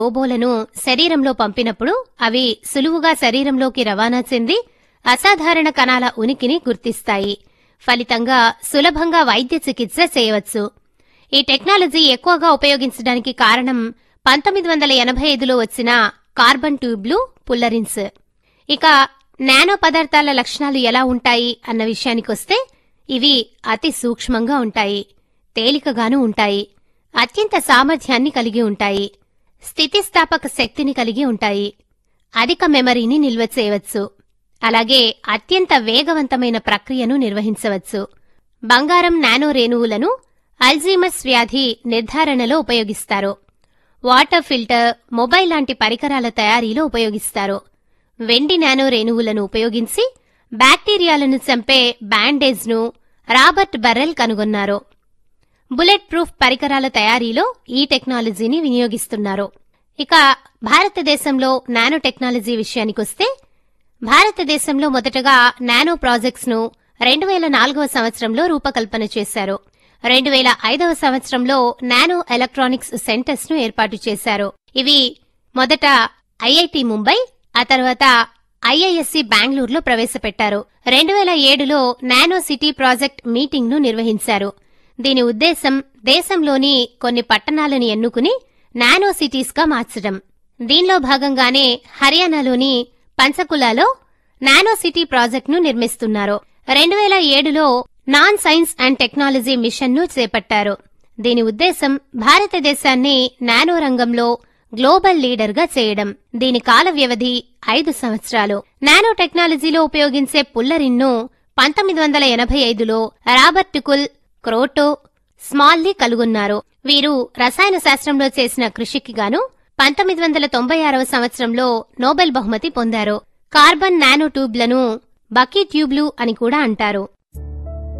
రోబోలను శరీరంలో పంపినప్పుడు అవి సులువుగా శరీరంలోకి రవాణా చెంది అసాధారణ కణాల ఉనికిని గుర్తిస్తాయి ఫలితంగా సులభంగా వైద్య చికిత్స చేయవచ్చు ఈ టెక్నాలజీ ఎక్కువగా ఉపయోగించడానికి కారణం పంతొమ్మిది వందల ఎనభై ఐదులో వచ్చిన కార్బన్ ట్యూబ్లు పుల్లరిన్స్ ఇక నానో పదార్థాల లక్షణాలు ఎలా ఉంటాయి అన్న విషయానికొస్తే ఇవి అతి సూక్ష్మంగా ఉంటాయి తేలికగాను ఉంటాయి అత్యంత సామర్థ్యాన్ని కలిగి ఉంటాయి స్థితిస్థాపక శక్తిని కలిగి ఉంటాయి అధిక మెమరీని నిల్వ చేయవచ్చు అలాగే అత్యంత వేగవంతమైన ప్రక్రియను నిర్వహించవచ్చు బంగారం నానో రేణువులను అల్జీమస్ వ్యాధి నిర్ధారణలో ఉపయోగిస్తారు వాటర్ ఫిల్టర్ మొబైల్ లాంటి పరికరాల తయారీలో ఉపయోగిస్తారు వెండి నానో రేణువులను ఉపయోగించి బ్యాక్టీరియాలను చంపే బ్యాండేజ్ను రాబర్ట్ బర్రెల్ కనుగొన్నారు బుల్లెట్ ప్రూఫ్ పరికరాల తయారీలో ఈ టెక్నాలజీని వినియోగిస్తున్నారు ఇక భారతదేశంలో నానో టెక్నాలజీ విషయానికొస్తే భారతదేశంలో మొదటగా నానో ప్రాజెక్ట్స్ ను రెండు వేల నాలుగవ సంవత్సరంలో రూపకల్పన చేశారు రెండు వేల ఐదవ సంవత్సరంలో నానో ఎలక్ట్రానిక్స్ సెంటర్స్ ను ఏర్పాటు చేశారు ఇవి మొదట ఐఐటి ముంబై ఆ తర్వాత ఐఐఎస్సి బెంగళూరులో ప్రవేశపెట్టారు రెండు వేల ఏడులో నానో సిటీ ప్రాజెక్ట్ మీటింగ్ ను నిర్వహించారు దీని ఉద్దేశం దేశంలోని కొన్ని పట్టణాలను ఎన్నుకుని నానో సిటీస్ గా మార్చడం దీనిలో భాగంగానే హర్యానాలోని పంచకులాలో నానో సిటీ ప్రాజెక్టును నిర్మిస్తున్నారు రెండు వేల ఏడులో nano science and technology mission ను చేపట్టారు దీని ఉద్దేశం భారతదేశాన్ని నానో రంగంలో గ్లోబల్ లీడర్ గా చేయడం దీని కాల వ్యవధి ఐదు సంవత్సరాలు నానో టెక్నాలజీలో ఉపయోగించే పుల్లరిన్ను పంతొమ్మిది వందల ఎనభై ఐదులో రాబర్ట్ కుల్ క్రోటో స్మాల్లీ కలుగొన్నారు వీరు రసాయన శాస్త్రంలో చేసిన కృషికి గాను పంతొమ్మిది వందల తొంభై ఆరవ సంవత్సరంలో నోబెల్ బహుమతి పొందారు కార్బన్ నానో ట్యూబ్లను బకీ ట్యూబ్లు అని కూడా అంటారు